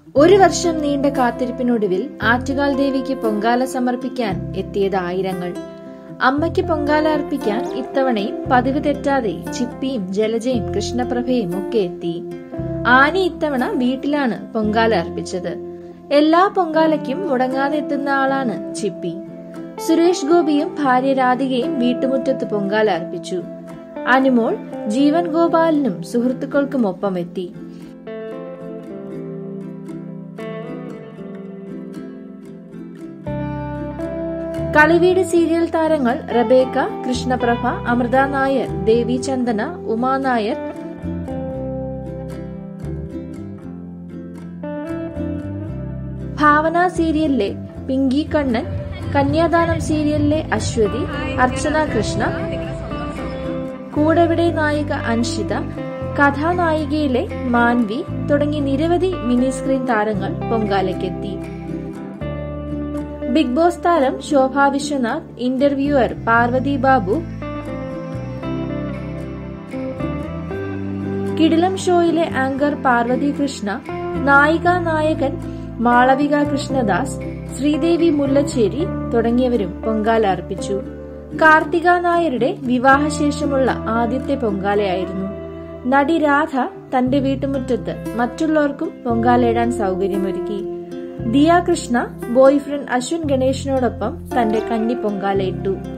ഒരു വർഷം നീണ്ട കാത്തിരിപ്പിനൊടുവിൽ ആറ്റുകാൽ ദേവിക്ക് പൊങ്കാല സമർപ്പിക്കാൻ എത്തിയത് ആയിരങ്ങൾ അമ്മയ്ക്ക് പൊങ്കാല അർപ്പിക്കാൻ ഇത്തവണയും പതിവ് തെറ്റാതെ ചിപ്പിയും ജലജയും കൃഷ്ണപ്രഭയും ഒക്കെ എത്തി ആനി ഇത്തവണ വീട്ടിലാണ് പൊങ്കാല അർപ്പിച്ചത് എല്ലാ പൊങ്കാലയ്ക്കും മുടങ്ങാതെ എത്തുന്ന ആളാണ് ചിപ്പി സുരേഷ് ഗോപിയും ഭാര്യ രാധികയും വീട്ടുമുറ്റത്ത് പൊങ്കാല അർപ്പിച്ചു അനുമോൾ ജീവൻ ഗോപാലനും സുഹൃത്തുക്കൾക്കും ഒപ്പം എത്തി കളിവീട് സീരിയൽ താരങ്ങൾ റബേക്ക കൃഷ്ണപ്രഭ അമൃത നായർ ദേവി ചന്ദന ഉമാ നായർ ഭാവന സീരിയലിലെ പിങ്കി കണ്ണൻ കന്യാദാനം സീരിയലിലെ അശ്വതി അർച്ചന കൃഷ്ണ കൂടെവിടെ നായിക അൻഷിത കഥാനായികയിലെ മാൻവി തുടങ്ങി നിരവധി മിനി സ്ക്രീൻ താരങ്ങൾ പൊങ്കാലയ്ക്കെത്തി ബിഗ് ബോസ് താരം ശോഭ വിശ്വനാഥ് ഇന്റർവ്യൂവർ പാർവതി ബാബു കിടിലം ഷോയിലെ ആങ്കർ പാർവതി കൃഷ്ണ നായിക നായകൻ മാളവിക കൃഷ്ണദാസ് ശ്രീദേവി മുല്ലച്ചേരി തുടങ്ങിയവരും പൊങ്കാല അർപ്പിച്ചു കാർത്തിക നായരുടെ വിവാഹശേഷമുള്ള ആദ്യത്തെ പൊങ്കാലയായിരുന്നു നടി രാധ തന്റെ വീട്ടുമുറ്റത്ത് മറ്റുള്ളവർക്കും പൊങ്കാലയിടാൻ സൗകര്യമൊരുക്കി ദിയ കൃഷ്ണ ബോയ്ഫ്രണ്ട് അശ്വിൻ ഗണേഷിനോടൊപ്പം തന്റെ കന്നി പൊങ്കാലയിട്ടു